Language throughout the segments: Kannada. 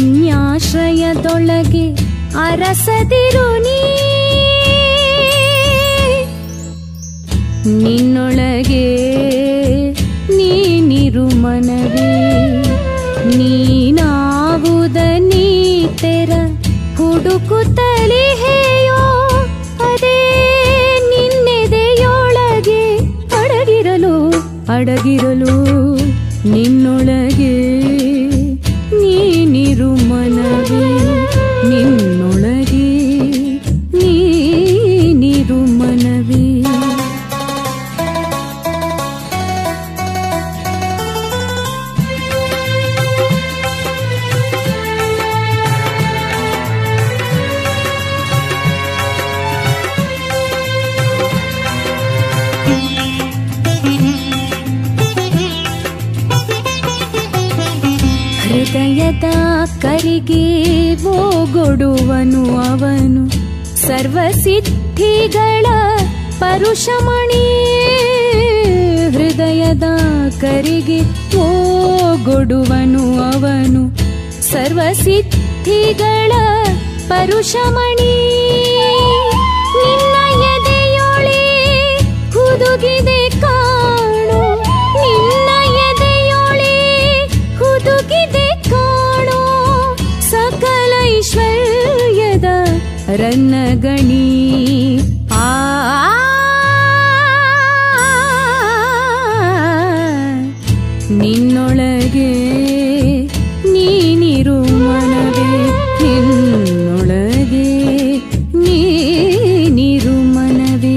ಅನ್ಯಾಶ್ರಯದೊಳಗೆ ಅರಸದಿರು ನೀ ನಿನ್ನೊಳಗೆ ನೀನಿರು ಮನವೇ ನೀನಾವುದ ನೀ ತೆರ ಹುಡುಕುತ್ತಲೇ ಹೇಯೋ ಅದೇ ನಿನ್ನೆದೆಯೊಳಗೆ ಅಡಗಿರಲು ಅಡಗಿರಲು ನಿನ್ನೊಳಗೆ ನೀನಿರು ಮನವೇ ನಿನ್ನೊಳಗೆ ನೀನಿರು ಮನವೇ ಹೃದಯದ ಕರಿಗೆ ಓಗೊಡುವನು ಅವನು ಸರ್ವಸಿದ್ಧಿಗಳ ಪರುಷಮಣಿ ಹೃದಯದ ಕರಿಗೆ ಓಗೊಡುವನು ಅವನು ಸರ್ವಸಿದ್ಧಿಗಳ ಪರುಷಮಣಿ ನಿನ್ನ ಎದೆಯೊಳೆ ಹುದುಗಿದೆ ಕಾಣು ನಿನ್ನ ಎದೆಯೊಳೆ ಹುದುಗಿದೆ ಕಾಣೋ ಸಕಲ ಐಶ್ವರ್ಯದ ರನ್ನಗಣಿ ಆ ನಿನ್ನೊಳಗೆ ನೀನಿರು ಮನವೇ ನಿನ್ನೊಳಗೆ ನೀನಿರು ಮನವೇ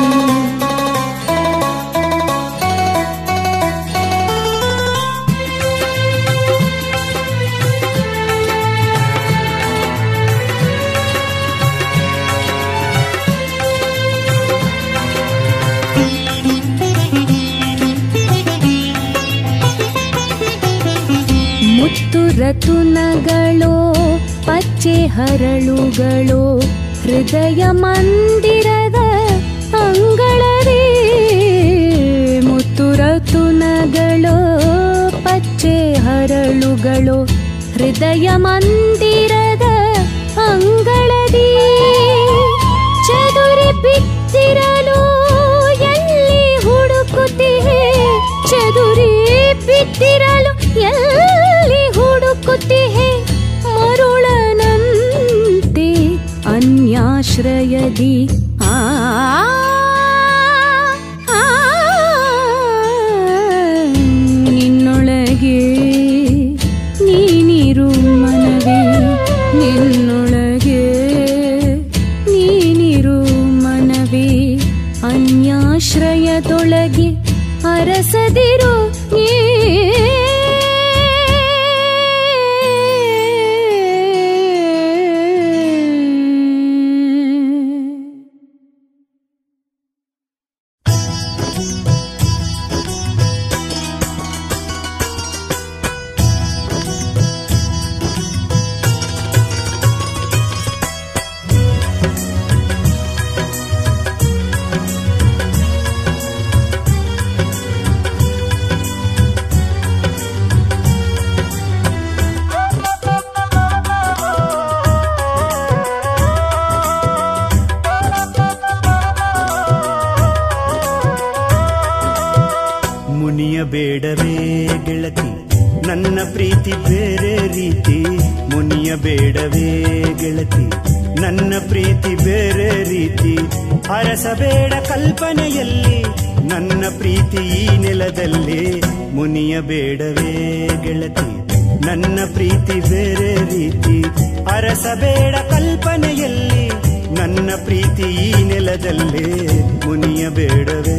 ಮುತ್ತು ರತುನಗಳೋ ಪಚ್ಚೆ ಹರಳುಗಳೋ ಹೃದಯ ಮಂದಿರದ ಅಂಗಳವೇ ಮುತ್ತು ರತುನಗಳೋ ಪಚ್ಚೆ ಹರಳುಗಳೋ ಹೃದಯ ಮಂದಿರದ ಅಂಗಳದಿ ಚದುರಿ ಬಿತ್ತಿರಲು ಎಲ್ಲಿ ಹುಡುಕುತ್ತಿಹೆ ಚದುರಿ ಬಿತ್ತಿರಲು ಎಲ್ಲಿ ಹುಡುಕುತ್ತಿಹೆ ಮರುಳನಂತೆ ಅನ್ಯಾಶ್ರಯದಿ ಆ ಆ, ನಿನ್ನೊಳಗೆ ನೀನಿರು ಮನವೇ ನಿನ್ನೊಳಗೆ ನೀನಿರು ಮನವೇ ಅನ್ಯಾಶ್ರಯದೊಳಗೆ ಅರಸದಿರು ಏ ಮುನಿಯಬೇಡವೇ ಗೆಳತಿ ನನ್ನ ಪ್ರೀತಿ ಬೇರೆ ರೀತಿ ಮುನಿಯಬೇಡವೇ ಗೆಳತಿ ನನ್ನ ಪ್ರೀತಿ ಬೇರೆ ರೀತಿ ಅರಸಬೇಡ ಕಲ್ಪನೆಯಲ್ಲಿ ನನ್ನ ಪ್ರೀತಿ ಈ ನೆಲದಲ್ಲಿ ಮುನಿಯಬೇಡವೇ ಗೆಳತಿ ನನ್ನ ಪ್ರೀತಿ ಬೇರೆ ರೀತಿ ಅರಸಬೇಡ ಕಲ್ಪನೆಯಲ್ಲಿ ನನ್ನ ಪ್ರೀತಿ ಈ ನೆಲದಲ್ಲಿ ಮುನಿಯಬೇಡವೇ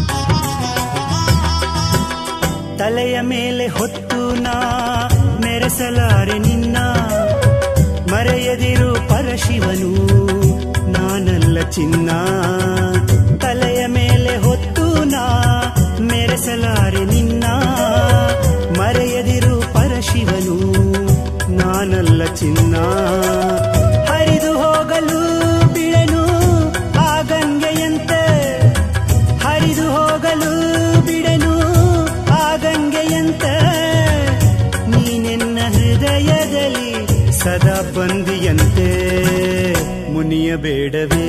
ತಲೆಯ ಮೇಲೆ ಹೊತ್ತು ನಾ ಮರೆಸಲಾರೆ ನಿನ್ನ ಮರೆಯದಿರು ಪರಶಿವನು ನಾನಲ್ಲ ಚಿನ್ನ ತಲೆಯ ಮೇಲೆ ಹೊತ್ತು ನಾ ಮೆರೆಸಲಾರೆ ನಿನ್ನ ಮರೆಯದಿರು ಪರಶಿವನು ನಾನಲ್ಲ ಚಿನ್ನ ಹರಿದು ಹೋಗಲು ಬಿಳೆನು ಆ ಗಂಗೆಯಂತೆ ಹರಿದು ಹೋಗಲು ಬಿಡೆನು ಆ ಗಂಗೆಯಂತೆ ನೀನೆನ್ನ ಹೃದಯದಲ್ಲಿ ಸದಾ ಬಂದಿಯಂತೆ ಮುನಿಯಬೇಡವೇ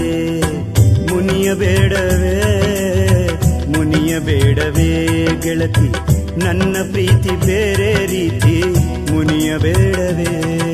ಮುನಿಯಬೇಡವೇ ಮುನಿಯಬೇಡವೇ ಗೆಳತಿ ನನ್ನ ಪ್ರೀತಿ ಬೇರೆ ರೀತಿ ಮುನಿಯಬೇಡವೇ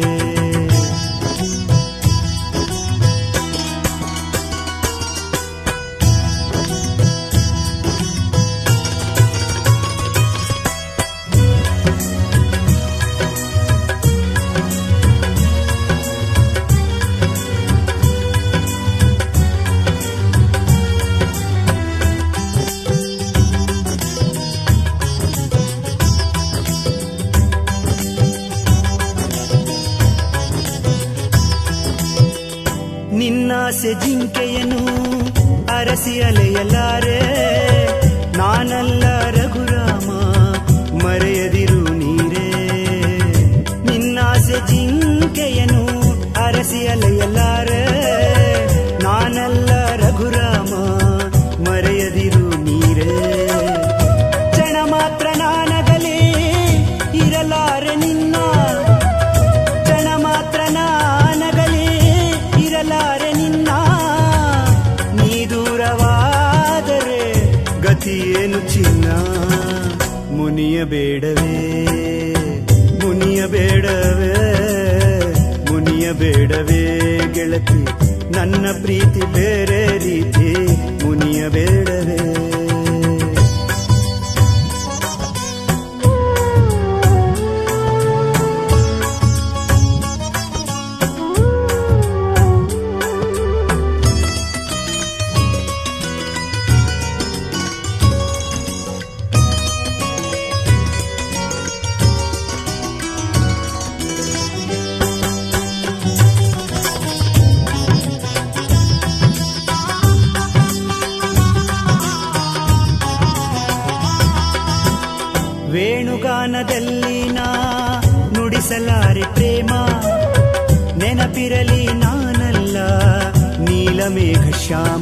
ನಿನ್ನಾಸೆ ಜಿಂಕೆಯನು ಅರಸಿ ಅಲೆಯಲಾರೆ ನಾನಲ್ಲ ರಘುರಾಮ ಮರೆಯದಿರು ನೀರೇ ನಿನ್ನಾಸೆ ಜಿಂಕೆಯನು ಅರಸಿ ಅಲೆಯಲಾರೆ ನಾನಲ್ಲ ರಘುರಾಮ ಮರೆಯದಿರು ನೀರೇ ಕ್ಷಣ ಮಾತ್ರ ನಾನಗಲೇ ಇರಲಾರೆ ನಿನ್ನ ಕ್ಷಣ ಮಾತ್ರ ನಾನಗಲೇ ಇರಲಾರೆ ನಿನ್ನ ನೀ ದೂರವಾದರೆ ಗತಿಯೇನು ಚಿನ್ನ ಮುನಿಯಬೇಡವೇ ಮುನಿಯಬೇಡವೇ ಮುನಿಯಬೇಡವೇ ಗೆಳತಿ ನನ್ನ ಪ್ರೀತಿ ಬೇರೆ ರೀತಿ ಮುನಿಯಬೇಡವೇ ವೇಣುಗಾನದಲ್ಲಿ ನಾ ನುಡಿಸಲಾರೆ ಪ್ರೇಮ ನೆನಪಿರಲಿ ನಾನಲ್ಲ ನೀಲಮೇಘ ಶ್ಯಾಮ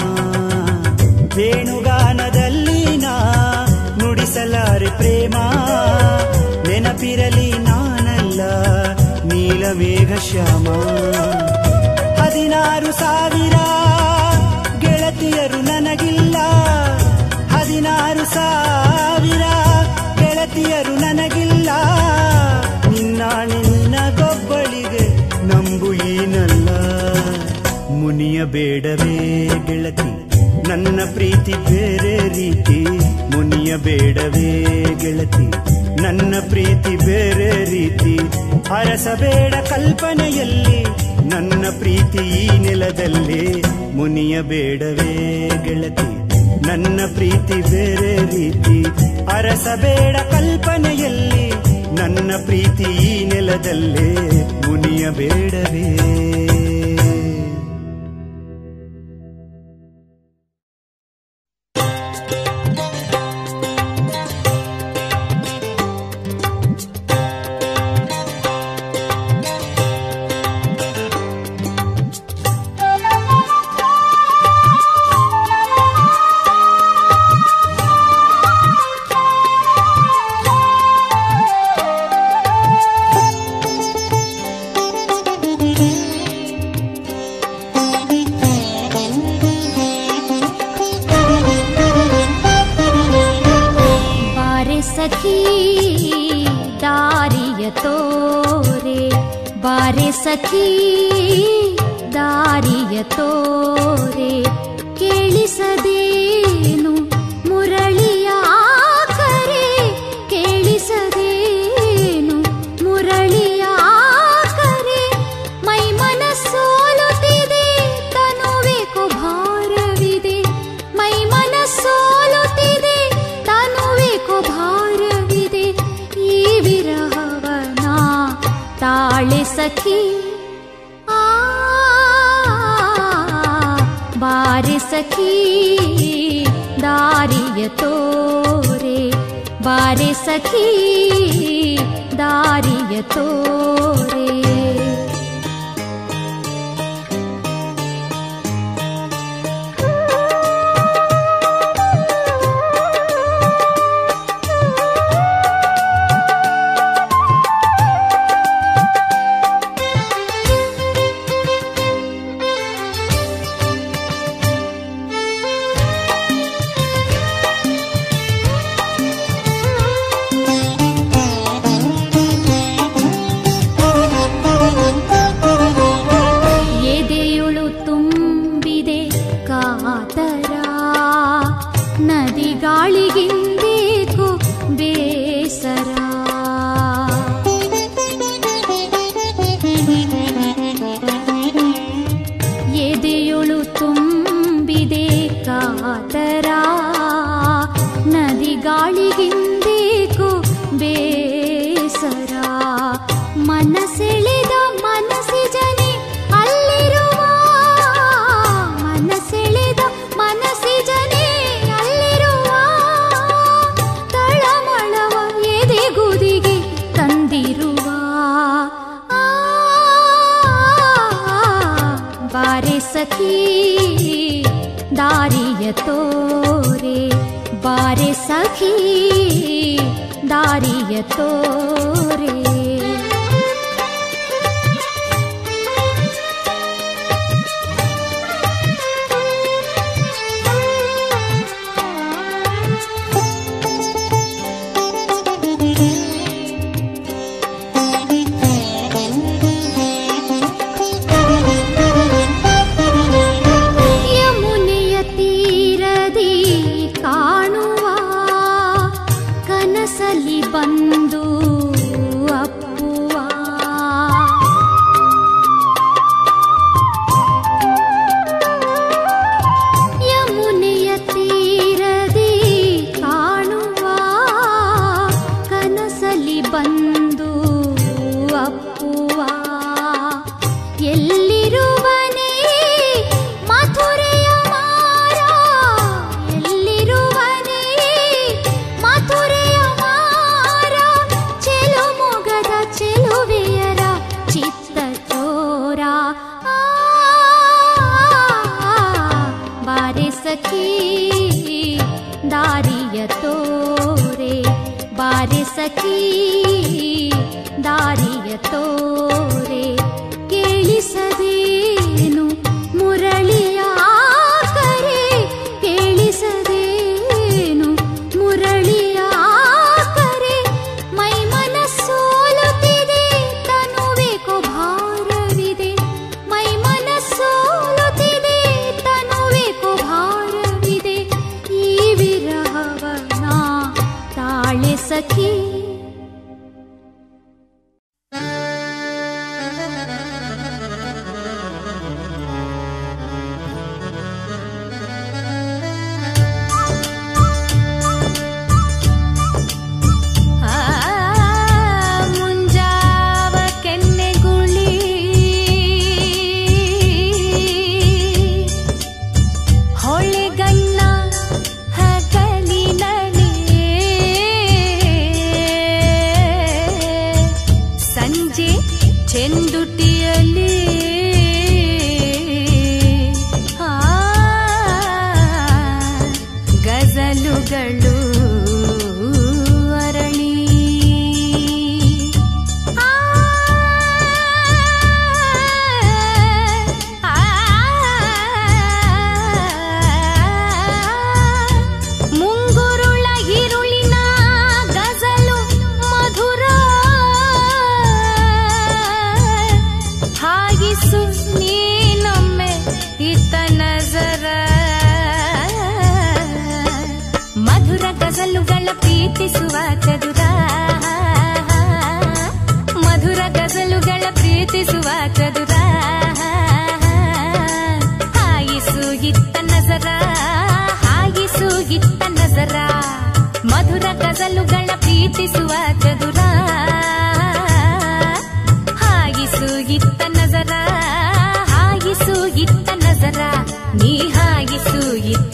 ವೇಣುಗಾನದಲ್ಲಿ ನಾ ನುಡಿಸಲಾರೆ ಪ್ರೇಮ ನೆನಪಿರಲಿ ನಾನಲ್ಲ ನೀಲಮೇಘ ಶ್ಯಾಮ ಹದಿನಾರು ಸಾವಿರ ಗೆಳತಿಯರು ನನಗಿಲ್ಲ ಹದಿನಾರು ಸಾವಿರ ಗೆಳತಿಯರು ನನಗಿಲ್ಲ ನಿನ್ನಾಳೆ ನಿನ್ನ ಗೊಬ್ಬಳಿಗೆ ನಂಬು ಏನಲ್ಲ ಮುನಿಯಬೇಡವೇ ಗೆಳತಿ ನನ್ನ ಪ್ರೀತಿ ಬೇರೆ ರೀತಿ ಮುನಿಯಬೇಡವೇ ಗೆಳತಿ ನನ್ನ ಪ್ರೀತಿ ಬೇರೆ ರೀತಿ ಹರಸಬೇಡ ಕಲ್ಪನೆಯಲ್ಲಿ ನನ್ನ ಪ್ರೀತಿ ಈ ನೆಲದಲ್ಲಿ ಮುನಿಯಬೇಡವೇ ಗೆಳತಿ ನನ್ನ ಪ್ರೀತಿ ಬೇರೆ ರೀತಿ ಅರಸಬೇಡ ಕಲ್ಪನೆಯಲ್ಲಿ ನನ್ನ ಪ್ರೀತಿ ಈ ನೆಲದಲ್ಲೇ ಮುನಿಯಬೇಡವೇ ಬಾರೆ ಸಖಿ ದಾರಿಯ ತೋರೆ ಬಾರೆ ಸಖಿ ದಾರಿಯ ತೋರೆ ಕೇಳಿಸದೇನು ಮುರಳಿಯ ಕರೆ ಕೇಳಿಸದೇನು ಮುರಳಿಯ ಕರೆ ಮೈ ಮನಸ್ಸೋಲುತ್ತಿದೆ ತನುವೇಕೋ ಭಾರವಿದೆ ಮೈ ಮನಸ್ಸೋಲುತ್ತಿದೆ ತನುವೇಕೋ ಭಾರವಿದೆ ಈ ವಿರಹವನ ಸಖಿ ಆ ಬಾರೆ ಸಖಿ ದಾರಿಯ ತೋರೆ ಬಾರೆ ಸಖಿ ದಾರಿಯ ತೋರೆ ಎದೆಯುಳು ತುಂಬಿದೆ ಕಾತರ ನದಿ ಗಾಳಿಗಿಂದೇಕು ಬೇಸರ ಎದೆಯುಳು ತುಂಬಿದೆ ಕಾತರ ನದಿ ಗಾಳಿಗಿಂದೇಕು ಬೇಸರ ಮನಸೆಳೆದ ಮನಸ್ಸಿಜನೆ ಅಲ್ಲಿರುವ ಮನಸೆಳೆದ ಮನಸ್ಸಿಜನೆ ಅಲ್ಲಿರುವ ತಳಮಳವ ಎದೆಗುದಿಗೆ ತಂದಿರುವ ಆ, ಬಾರೆ ಸಖಿ ದಾರಿಯ ತೋರೆ ಬಾರೆ ಸಖಿ ದಾರಿಯ ತೋರೆ ಯಮುನೆಯ ತೀರದಿ ಕಾಣುವ ಕನಸಲಿ ಬಂದು ಅಪ್ಪುವ ಯಮುನೆಯ ತೀರದಿ ಕಾಣುವ ಕನಸಲಿ ಬಂದು ಅಪ್ಪುವ ಎಲ್ಲಿರುವನೇ ಮಥುರೆಯ ಮಾರ ಎಲ್ಲಿರುವನೇ ಮಥುರೆಯ ಮಾರ ಚೆಲುಮೊಗದ ಚೆಲುವೆಯರ ಚಿತ್ತ ಚೋರ ಆ, ಬಾರೆ ಸಖಿ ದಾರಿಯ ತೋರೆ ಬಾರೆ ಸಖಿ ದಾರಿಯ ತೋರೆ ಕೇಳಿಸದೇನು ಮುರಳಿಯ ಕರೆ ಕೇಳಿಸದೇನು ಮುರಳಿಯ ಕರೆ ಮೈ ಮನಸ್ಸೋಲುತ್ತಿದೆ ತನುವೇಕೋ ಭಾರವಿದೆ ಮೈ ಮನಸ್ಸೋಲುತ್ತಿದೆ ತನುವೇಕೋ ಭಾರವಿದೆ ಈ ವಿರಹವನ ತಾಳೆ ಸಖಿ ಆ ಮುಂಜಾವ ಕೆನ್ನೆಗುಳಿ ಹೊಳೆಗಣ್ಣ ಹಗಲಿನಲಿ ಸಂಜೆ ಚೆಂದುಟಿಯಲಿ ಆ ಗಜಲುಗಳು ಅರಳಿ ಆ, ಆ, ಮುಂಗುರುಳ ಇರುಳಿನ ಗಜಲು ಮಧುರ ಹಾಗಿಸು ನೀನೊಮ್ಮೆ ಇತ್ತ ನಜರ ಮಧುರ ಗಜಲುಗಳ ಪ್ರೀತಿಸುವ ಚದುರ ಮಧುರ ಗಜಲುಗಳ ಪ್ರೀತಿಸುವ ಚದುರ ಹಾಯಿಸು ಇತ್ತ ನಜರ ಹಾಯಿಸು ಇತ್ತ ನಜರ ಮಧುರ ಗಜಲುಗಳ ಪ್ರೀತಿಸುವ ಚದುರ ಹಾಗಿಸು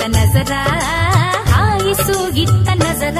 ನಜರ ಹಾಯಿಸು ಇತ್ತ ನಜರ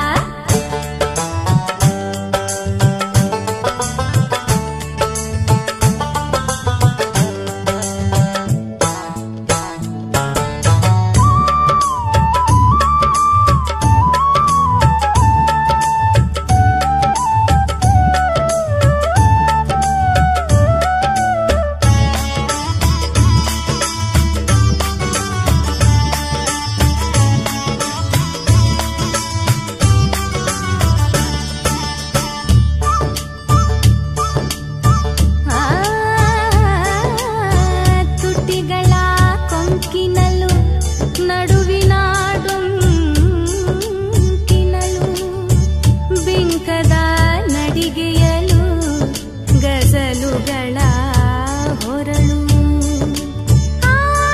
ಆ, ತುಟಿಗಳ ಕೊಂಕಿನಲು ನಡುವಿನ ಡೊಂಕಿನಲು ಬಿಂಕದ ನಡಿಗೆಯಲು ಗಜಲುಗಳ ಹೊರಳು ಆ,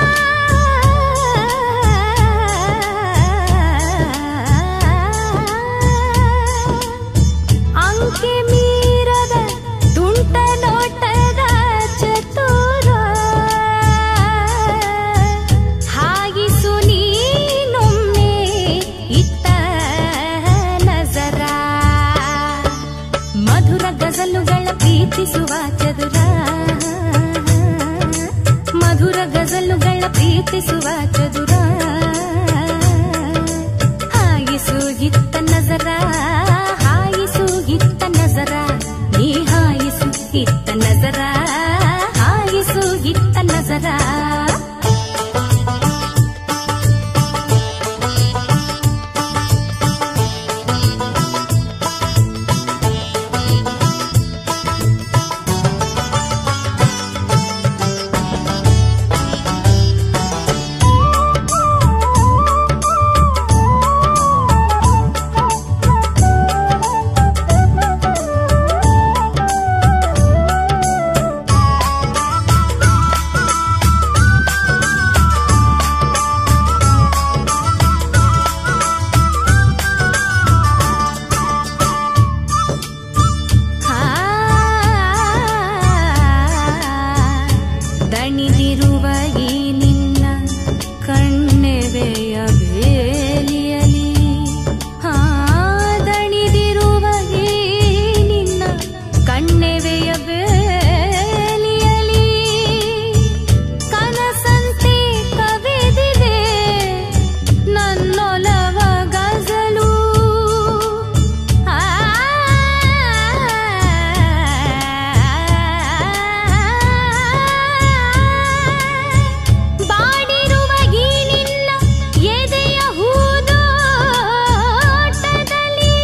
ಅಂಕೆ ಮೀರದ ತುಂಟ ನೋಟದ ಚತುರ ಹಾಗಿಸು ನೀನೊಮ್ಮೆ ಇತ್ತ ನಜರ ಮಧುರ ಗಜಲುಗಳ ಪ್ರೀತಿಸುವ ಚದುರ ಮಧುರ ಗಜಲುಗಳ ಪ್ರೀತಿಸುವ ಚದುರ ಹಾಯಿಸು ಇತ್ತ ನಜರ ಹಾಯಿಸು ಇತ್ತ ನಜರ ನೀ ಹಾಯಿಸು ಇತ್ತ ನಜರ ಹಾಯಿಸು ಇತ್ತ ನಜರ ಆ, ದಣಿದಿರುವ ಈ ನಿನ್ನ ಕಣ್ಣೆವೆಯ ಬೇಲಿಯಲಿ ಆ, ದಣಿದಿರುವ ಈ ನಿನ್ನ ಕಣ್ಣೆವೆಯ ಬೇಲಿಯಲಿ ಕನಸಂತೆ ಕವಿದಿದೆ ನನ್ನೊಲವ ಗಜಲು ಆ ಬಾಡಿರುವ ಈ ನಿನ್ನ ಎದೆಯ ಹೂದೋಟದಲ್ಲಿ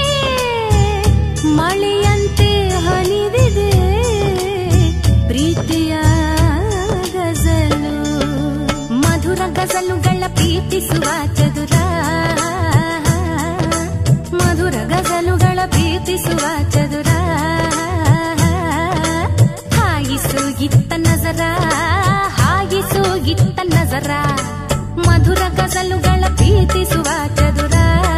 ಮಳೆಯಂತೆ ಹನಿದಿದೆ ಪ್ರೀತಿಯ ಗಜಲು ಮಧುರ ಗಜಲುಗಳ ಪ್ರೀತಿಸುವ ಚದುರ ಮಧುರ ಗಜಲುಗಳ ಪ್ರೀತಿಸುವ ಚದುರ ಹಾಯಿಸು ಇತ್ತ ನಜರ ಹಾಯಿಸು ಇತ್ತ ನಜರ ಮಧುರ ಗಜಲುಗಳ ಪ್ರೀತಿಸುವ ಚದುರ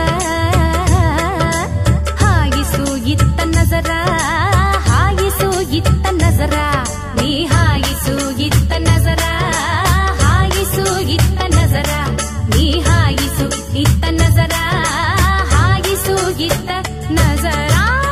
ಹಾಯಿಸು ಇತ್ತ ನಜರ ಹಾಯಿಸು ಇತ್ತ ನಜರ ನೀ ಹಾಯಿಸು ಇತ್ತ ನಜರ ಹಾಯಿಸು ಇತ್ತ ನಜರ ನೀ ಹಾಯಿಸು ಇತ್ತ ನಜರ ಹಾಯಿಸು ಇತ್ತ ನಜರ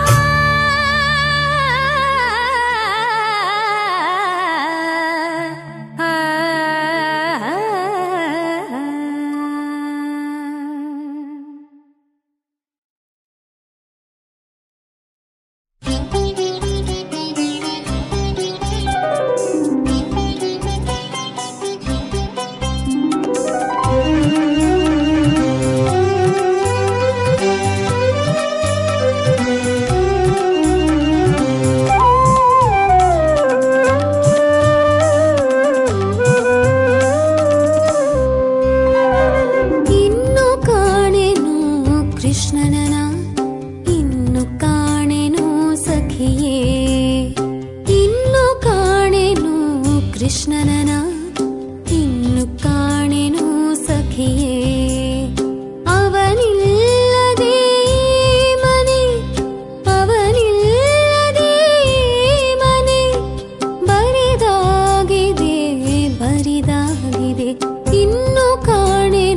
ಇನ್ನು ಕಾಣೆನು ಕೃಷ್ಣನನ ಇನ್ನು ಕಾಣೆನು ಸಖಿಯೇ ಇನ್ನು ಕಾಣೆನು ಕೃಷ್ಣನನ ಇನ್ನು ಕಾಣೆನು ಸಖಿಯೇ ಅವನಿಲ್ಲದೆ ಈ ಮನೆ ಅವನಿಲ್ಲದೆ ಈ ಮನೆ ಬರಿದಾಗಿದೆ ಬರಿದಾಗಿದೆ ಇನ್ನು ಕಾಣೆ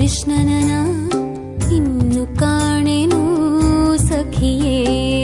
ಕೃಷ್ಣನನ ಇನ್ನು ಕಾಣೆನು ಸಖಿಯೇ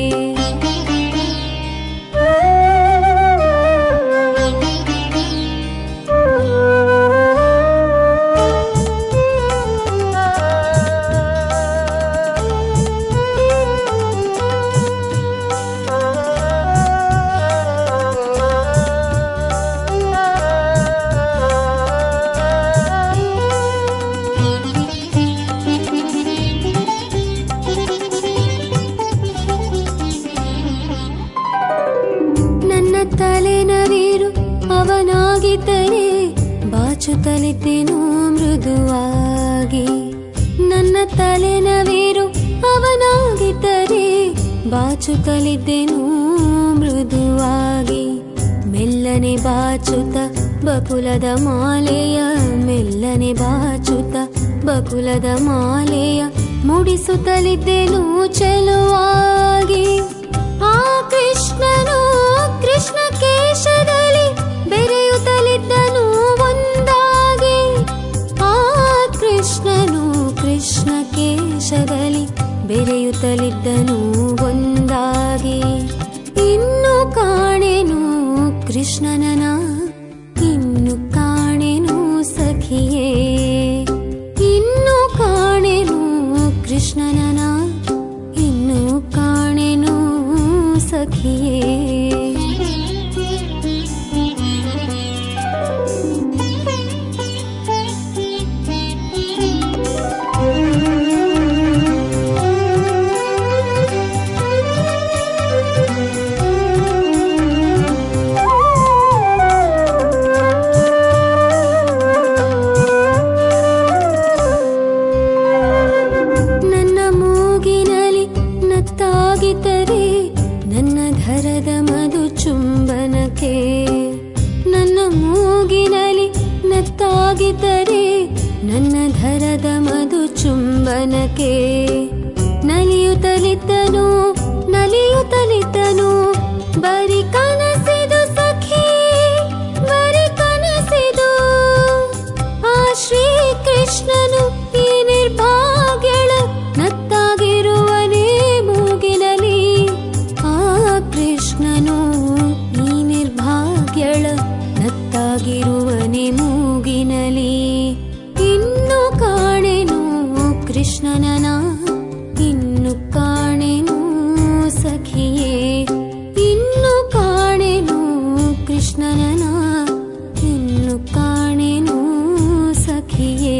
ನನ್ನ ತಲೆನವೀರು ಅವನಾಗಿದ್ದರೆ ಬಾಚುತ್ತಲಿದ್ದೇನು ಮೃದುವಾಗಿ ನನ್ನ ತಲೆನವೀರು ಅವನಾಗಿದ್ದರೆ ಬಾಚುತ್ತಲಿದ್ದೇನು ಮೃದುವಾಗಿ ಮೆಲ್ಲನೆ ಬಾಚುತ್ತ ಬಕುಲದ ಮಾಲೆಯ ಮೆಲ್ಲನೆ ಬಾಚುತ್ತ ಬಕುಲದ ಮಾಲೆಯ ಮುಡಿಸುತ್ತಲಿದ್ದೇನು ಚೆಲುವಾಗಿ ಆ ಕೃಷ್ಣನು ಕೃಷ್ಣ ಕೇಶದಲ್ಲಿ ಬೆರೆಯುತ್ತಲಿದ್ದನು ಒಂದಾಗಿ ಆ ಕೃಷ್ಣನು ಕೃಷ್ಣ ಕೇಶದಲ್ಲಿ ಬೆರೆಯುತ್ತಲಿದ್ದನು ಒಂದಾಗಿ ಇನ್ನು ಕಾಣೆನು ಕೃಷ್ಣನನ ಇನ್ನು ಕಾಣೆನು ಸಖಿಯೇ ಇನ್ನು ಕಾಣೆನು ಕೃಷ್ಣನನ ಇನ್ನು ಕಾಣೆನು ಸಖಿಯೇ ನನ್ನ ಮೂಗಿನಲ್ಲಿ ನತ್ತಾಗಿದ್ದರೆ ನನ್ನ ಧರದ ಮಧು ಚುಂಬನಕ್ಕೆ ನನ್ನ ಮೂಗಿನಲ್ಲಿ ನತ್ತಾಗಿದ್ದರೆ ನನ್ನ ಧರದ ಮಧು ಚುಂಬನಕ್ಕೆ ನಲಿಯುತ್ತಲಿದ್ದನು ನಲಿಯುತ್ತಲಿದ್ದನು ಬರಿ ಕನಸಿದು ಸಖಿ ಬರಿ ಕನಸಿದು ಆ ಶ್ರೀ ಕೃಷ್ಣನು ಈ ನಿರ್ಭಾಗ್ಯಳ ನತ್ತಾಗಿರುವನೇ ಮೂಗಿನಲಿ ಆ ಕೃಷ್ಣನು ಈ ನಿರ್ಭಾಗ್ಯಳ ನತ್ತಾಗಿರುವನೇ ಮೂಗಿನಲಿ ಇನ್ನು ಕಾಣೆನು ಕೃಷ್ಣನನ ಇನ್ನು ಕಾಣೆನು ಸಖಿಯೇ ಇನ್ನು ಕಾಣೆನು ಕೃಷ್ಣನನ ಇನ್ನು ಕಾಣೆನು ಸಖಿಯೇ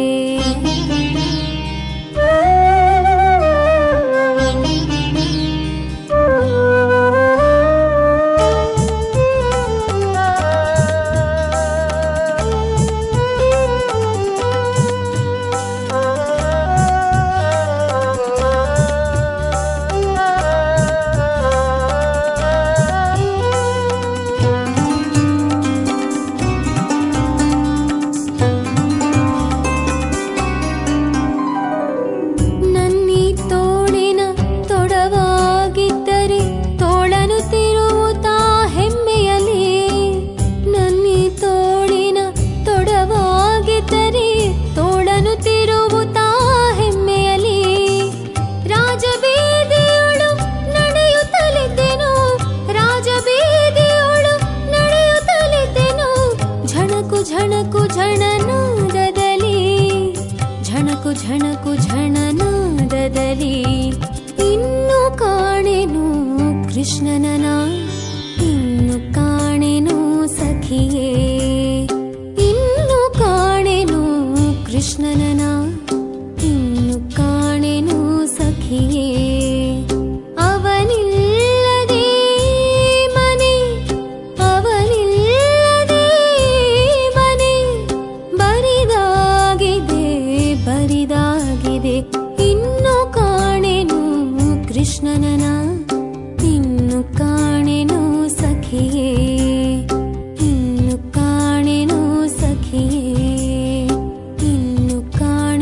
ನನ್ನಿ ತೋಳಿನ ತೊಡವಾಗಿದ್ದರೆ ತೋಳನು ತಿರುವುತ್ತಾ ಹೆಮ್ಮೆಯಲಿ ನನ್ನಿ ತೋಳಿನ ತೊಡವಾಗಿದ್ದರೆ ತೋಳನು ತಿರುವುತ್ತಾ ಹೆಮ್ಮೆಯಲಿ ರಾಜಬೀದಿಯೊಳು ನಡೆಯುತ್ತಲಿದ್ದೆನು ರಾಜಬೀದಿಯೊಳು ನಡೆಯುತ್ತಲಿದ್ದೆನು ಝಣಕು ಝಣಕು ಝಣನಾದದಲ್ಲಿ ಝಣಕು ಝಣಕು ಝಣನಾದದಲ್ಲಿ ಇನ್ನು ಕಾಣೆನು ಕೃಷ್ಣನನ ಇನ್ನು ಕಾಣೆನು ಸಖಿಯೇ ಇನ್ನು ಕಾಣೆನು ಕೃಷ್ಣನನ ಇನ್ನು ಕಾಣೆನು ಸಖಿಯೇ ಅವನಿಲ್ಲದೆ ಮನೆ ಅವನಿಲ್ಲದೆ ಮನೆ ಬರಿದಾಗಿದೆ ಬರಿದಾಗಿದೆ ಇನ್ನು ಕಾಣೆನು ಕೃಷ್ಣನನ ಇನ್ನು ಕಾಣೆನು ಸಖಿಯೇ ಇನ್ನು ಕಾಣೆನು ಸಖಿಯೇ ಇನ್ನು ಕಾಣೆ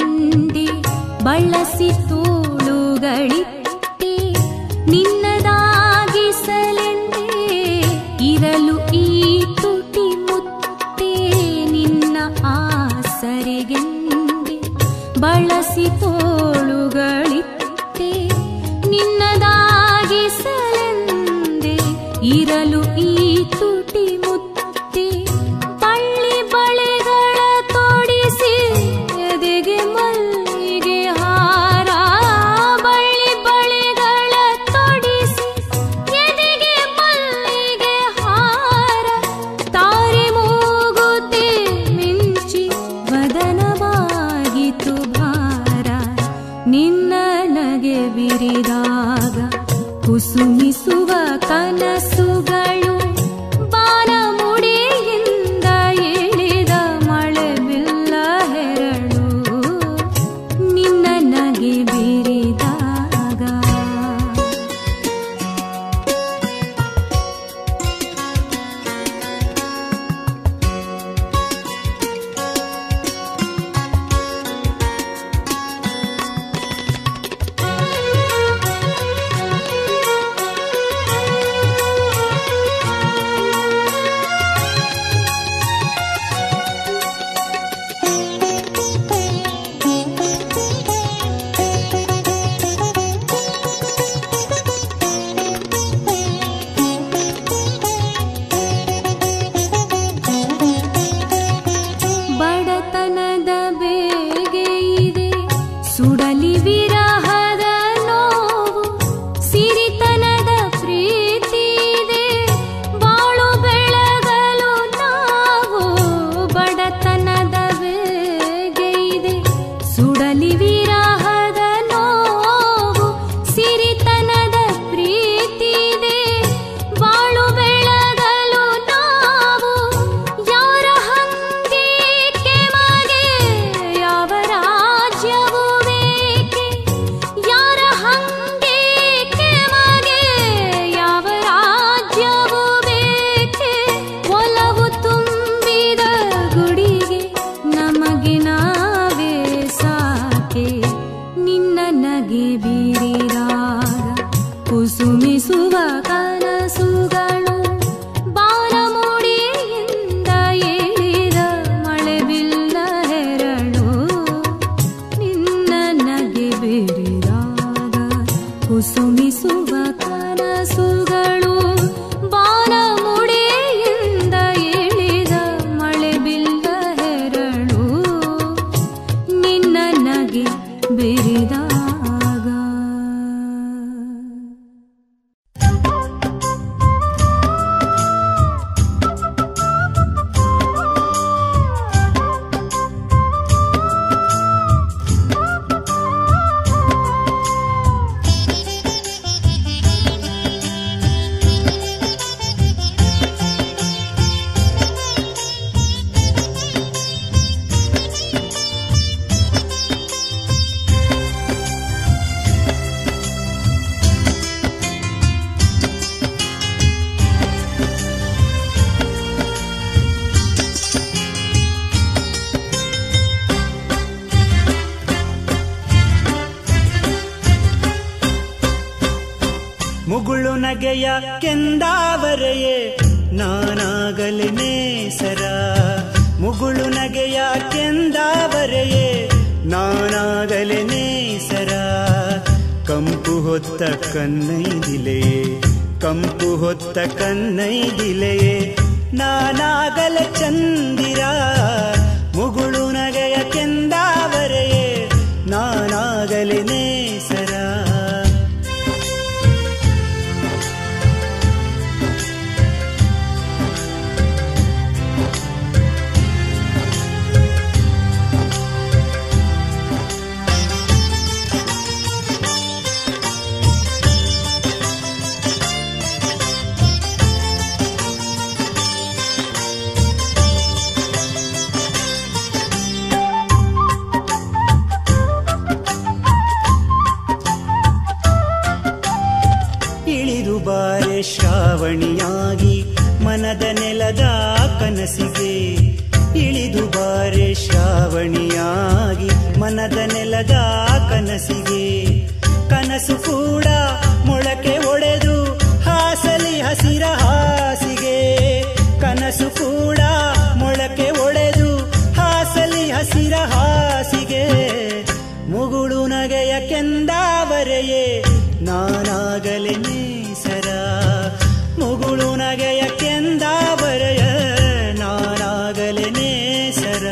ಕಂಡೆ ಬಳಸಿ ತೋಳುಗಳಿಟ್ಟೆ ನಿನ್ನದಾಗಿಸಲೆಂದೇ ಇರಲು ಈ ತುಟಿ ಮುತ್ತೆ ನಿನ್ನ ಆಸರೆಗೆಂದೆ ಬಳಸಿ ತೋಳುಗಳಿಟ್ಟೆ ನಿನ್ನದಾಗಿಸಲೆಂದೆ ಇರಲು ಈ ತುಟಿ ಮುತ್ತೆ ಬಳ್ಳಿ ಬಳೆಗಳ ತೊಡಿಸಿ ಎದೆಗೆ ಮಲ್ಲಿಗೆ ಹಾರ ಬಳ್ಳಿ ಬಳೆಗಳ ತೊಡಿಸಿ ಎದೆಗೆ ಮಲ್ಲಿಗೆ ಹಾರ ತಾರೆ ಮೂಗುತಿ ಮಿಂಚಿ ವದನವಾಗಿತು ಭಾರ ನಿನ್ನ ನಗೆ ಬಿರಿದಾಗ ಕುಸುಮಿಸುವ ಕನಸುಗಳು ಬಾನ ಮುಡಿಯಿಂದ ಇಳಿದ ಮಳೆ ಬಿಲ್ಲ ಹೆರಳು ನಿನ್ನ ನಗೆ ಬೀರಿದಾಗ ಬಡತನದ ಬೇಗೆ ಇದೆ ಸುಡಲಿ ವಿರಹದ ನೋವು ಸಿರಿತನದ ಪ್ರೀತಿ ಇದೆ ಬಾಳು ಬೆಳಗಲು ನಾವು ಬಡತನದ ಬೇಗೆ ಇದೆ ಸುಡಲಿ ವಿರಹದ ನೋವು ಸಿರಿತನದ ಪ್ರೀತಿ ಇದೆ ಬಾಳು ಬೆಳಗಲು ನಾವು ಯಾರ ಹಂಗೆ ಕೆಮಗೆ ಯಾವ ರಾಜ್ಯವು ಬೇಕೆ ಯಾರ ಹಂಗೆ ಕೆಮಗೆ ಯಾವ ರಾಜ್ಯವು ಬೇಕೆ ಒಲವು ತುಂಬಿದ ಗುಡಿಗೆ ನಮಗೆ ನಾವೇ ಸಾಕೆ ನಿನ್ನ ನಗೆ ಬೀರಿದಾಗ ಕುಸುಮಿಸುವ ಕನಸುಗಳು ಬಾನ ಮೂಡಿಯಿಂದ ಏರಿದ ಮಳೆ ಬಿಲ್ಲ ಹೆರಳು ನಿನ್ನ ನಗೆ ಬೀರಿದಾಗ ಕುಸುಮಿಸುವ ಕನಸುಗಳು ಬಾನ ಮುಡಿಯಿಂದ ಇಳಿದ ಮಳೆ ಬಿಲ್ಲ ಹೆರಳು ನಿನ್ನ ನಗೆ ಬಿರಿದಾಗ ಮುಗುಳು ನಗೆಯ ಕೆಂದಾವರೆಯೇ ನಾನಾಗಲೆ ನೇಸರ ಮುಗುಳು ನಗೆಯ ಕೆಂದಾವರೆಯೇ ನಾನಾಗಲೆ ನೇಸರ ಕಂಪು ಹೊತ್ತ ಕನ್ನೈದಿಲೆಯೇ ಕಂಪು ಹೊತ್ತ ಕನ್ನೈದಿಲೆಯೇ ನಾನಾಗಲ ಚಂದಿರ ಮುಗುಳು ನಗೆಯ ಕೆಂದಾವರೆಯೇ ನಾನಾಗಲೆ ನೇಸರ ಇಳಿದು ಬಾರೆ ಶ್ರಾವಣಿಯಾಗಿ ಮನದ ನೆಲದ ಕನಸಿಗೆ ಇಳಿದು ಬಾರೆ ಶ್ರಾವಣಿಯಾಗಿ ಮನ ಮನದ ನೆಲದ ಕನಸಿಗೆ ಕನಸು ಕೂಡ ಮೊಳಕೆ ಒಡೆದು ಹಾಸಲಿ ಹಸಿರ ಹಾಸಿಗೆ ಕನಸು ಕೂಡ ಮೊಳಕೆ ಒಡೆದು ಹಾಸಲಿ ಹಸಿರ ಹಾಸಿಗೆ ಮುಗುಳು ನಗೆಯ ಕೆಂದಾವರೆಯೇ ನಾನಾಗಲೇ ನೇಸರ ಮುಗುಳು ನಗೆಯ ಕೆಂದಾವರೆಯ ನಾನಾಗಲೇ ನೇಸರ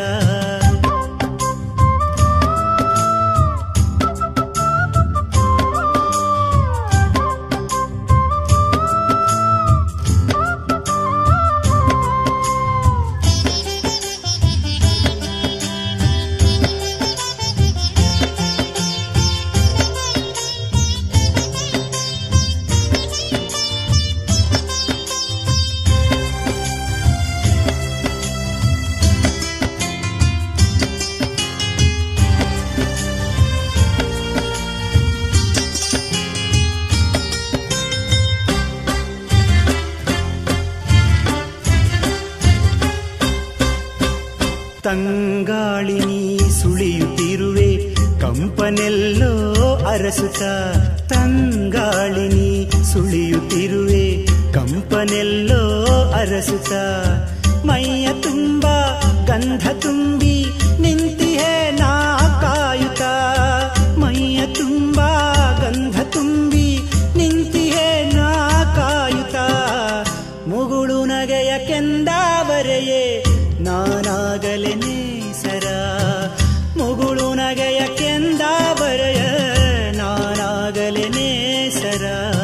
ತಂಗಾಳಿನಿ ಸುಳಿಯುತ್ತಿರುವೆ ಕಂಪನೆಲ್ಲೋ ಅರಸುತ್ತ ತಂಗಾಳಿನಿ ಸುಳಿಯುತ್ತಿರುವೆ ಕಂಪನೆಲ್ಲೋ ಅರಸುತ್ತ ಮೈಯ ತುಂಬ ಗಂಧ ತುಂಬಿ ನಿಂತಿಹೆ ನಾ ಕಾಯುತ್ತ ಮೈಯ ತುಂಬ ಗಂಧ ತುಂಬಿ ನಿಂತಿಹೆ ನಾ ಕಾಯುತ್ತ ಮುಗುಳು ನಗೆಯ ಕೆಂದಾವರೆಯೇ ನಾನಾಗಲೇ ನೇಸರ ಮುಗುಳು ನಗೆಯ ಕೆಂದಾವರೆಯ ನಾನಾಗಲೇ ನೇಸರ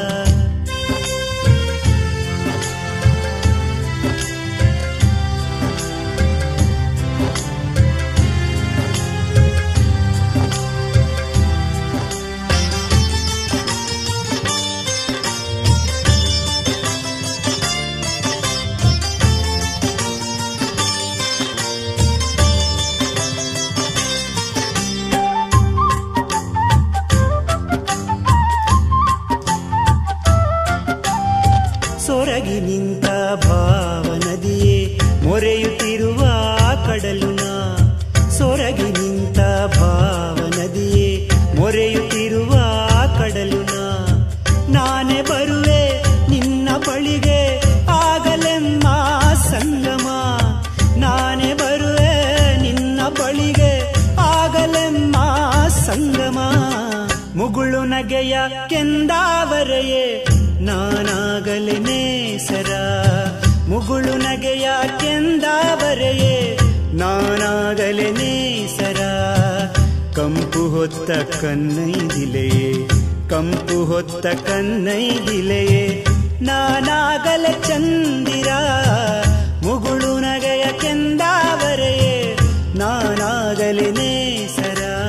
ಸೊರಗಿ ನಿಂತ ಭಾವನದಿಯೇ ಮೊರೆಯುತ್ತಿರುವ ಕಡಲುನ ಸೊರಗಿ ನಿಂತ ಭಾವನದಿಯೇ ಮೊರೆಯುತ್ತಿರುವ ಕಡಲುನ ನಾನೇ ಬರುವೆ ನಿನ್ನ ಬಳಿಗೆ ಆಗಲೆಮ್ಮ ಸಂಗಮ ನಾನೇ ಬರುವೆ ನಿನ್ನ ಬಳಿಗೆ ಆಗಲೆಮ್ಮ ಸಂಗಮ ಮುಗುಳು ನಗೆಯ ಕೆಂದಾವರೆಯೇ ನಾನಾಗಲೇ ನೇಸರ ಮುಗುಳು ನಗೆಯ ಕೆಂದಾವರೆಯೇ ನಾನಾಗಲೇ ನೇಸರ ಕಂಪು ಹೊತ್ತ ಕನ್ನೈದಿಲೆಯೇ ಕಂಪು ಹೊತ್ತ ಕನ್ನೈದಿಲೆಯೇ ನಾನಾಗಲೇ ಚಂದಿರ ಮುಗುಳು ನಗೆಯ ಕೆಂದಾವರೆಯೇ ನಾನಾಗಲೇ ನೇಸರ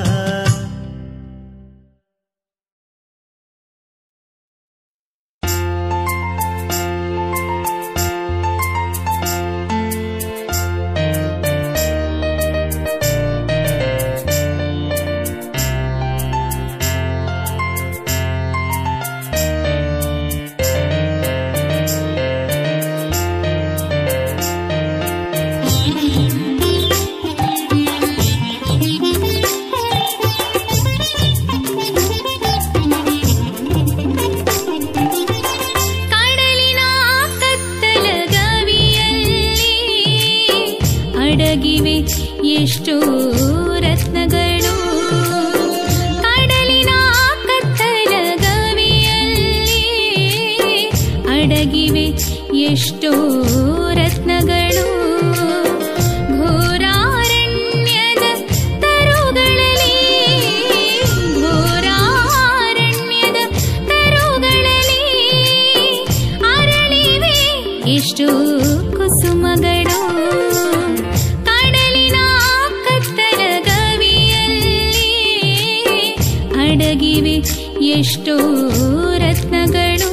ಕಡಲಿನ ಕತ್ತಲ ಗವಿಯಲ್ಲಿ ಅಡಗಿವೆ ಎಷ್ಟೋ ರತ್ನಗಳು ಕಡಲಿನ ಕತ್ತಲ ಗವಿಯಲ್ಲಿ ಅಡಗಿವೆ ಎಷ್ಟೋ ರತ್ನಗಳು ಘೋರಾರಣ್ಯದ ತರುಗಳಲ್ಲಿ ಘೋರಾರಣ್ಯದ ತರುಗಳಲ್ಲಿ ಅರಳಿವೆ ಎಷ್ಟು ಕುಸುಮಗಳು ಕಡಲಿನ ಕತ್ತಲ ಗವಿಯಲ್ಲಿ ಅಡಗಿವೆ ಎಷ್ಟೋ ರತ್ನಗಳು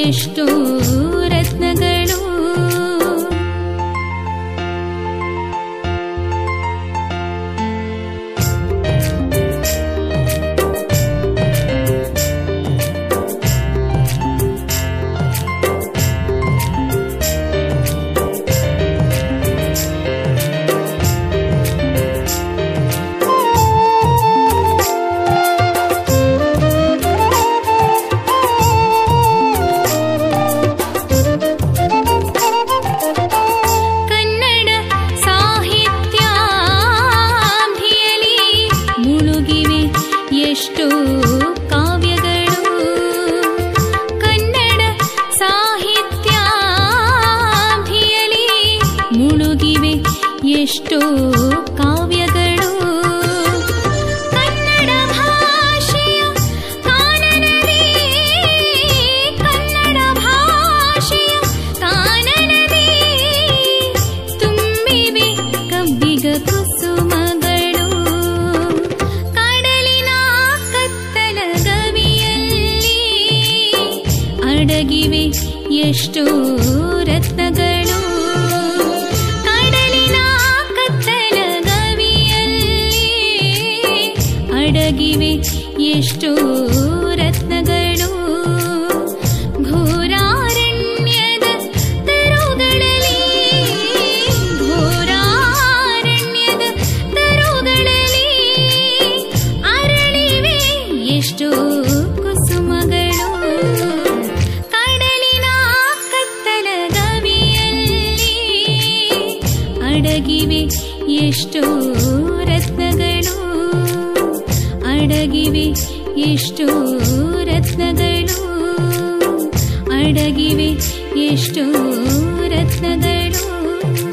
ಎಷ್ಟು ರತ್ನಗಳು ಕನ್ನಡ ಸಾಹಿತ್ಯಾಭಿಯಲಿ ಮುಳುಗಿವೆ ಎಷ್ಟು ಕಾವ್ಯಗಳು ಕನ್ನಡ ಸಾಹಿತ್ಯಾಭಿಯಲಿ ಮುಳುಗಿವೆ ಎಷ್ಟು ಕಾವ್ಯಗಳು ಕನ್ನಡ ಭಾಷೆಯ ಕಾನನದಿ ಕನ್ನಡ ಭಾಷೆಯ ಕಾನನದಿ ತುಂಬಿವೆ ಕಬ್ಬಿಗ ಕುಸುಮಗಳು ಕಡಲಿನ ಕತ್ತಲ ಗವಿಯಲ್ಲಿ ಅಡಗಿವೆ ಎಷ್ಟು ರತ್ನಗಳು ಕಡಲಿನ ಕತ್ತಲ ಗವಿಯಲ್ಲಿ ಅಡಗಿವೆ ಎಷ್ಟು ರತ್ನಗಳು ಘೋರಾರಣ್ಯದ ತರುಗಳಲ್ಲಿ ಘೋರಾರಣ್ಯದ ತರುಗಳಲ್ಲಿ ಅರಳಿವೆ ಎಷ್ಟು ಕುಸುಮಗಳು ಕಡಲಿನ ಕತ್ತಲ ಗವಿಯಲ್ಲಿ ಅಡಗಿವೆ ಎಷ್ಟು ರತ್ನಗಳು ಅಡಗಿವೆ ಎಷ್ಟು ರತ್ನಗಳು ಅಡಗಿವೆ ಎಷ್ಟು ರತ್ನಗಳು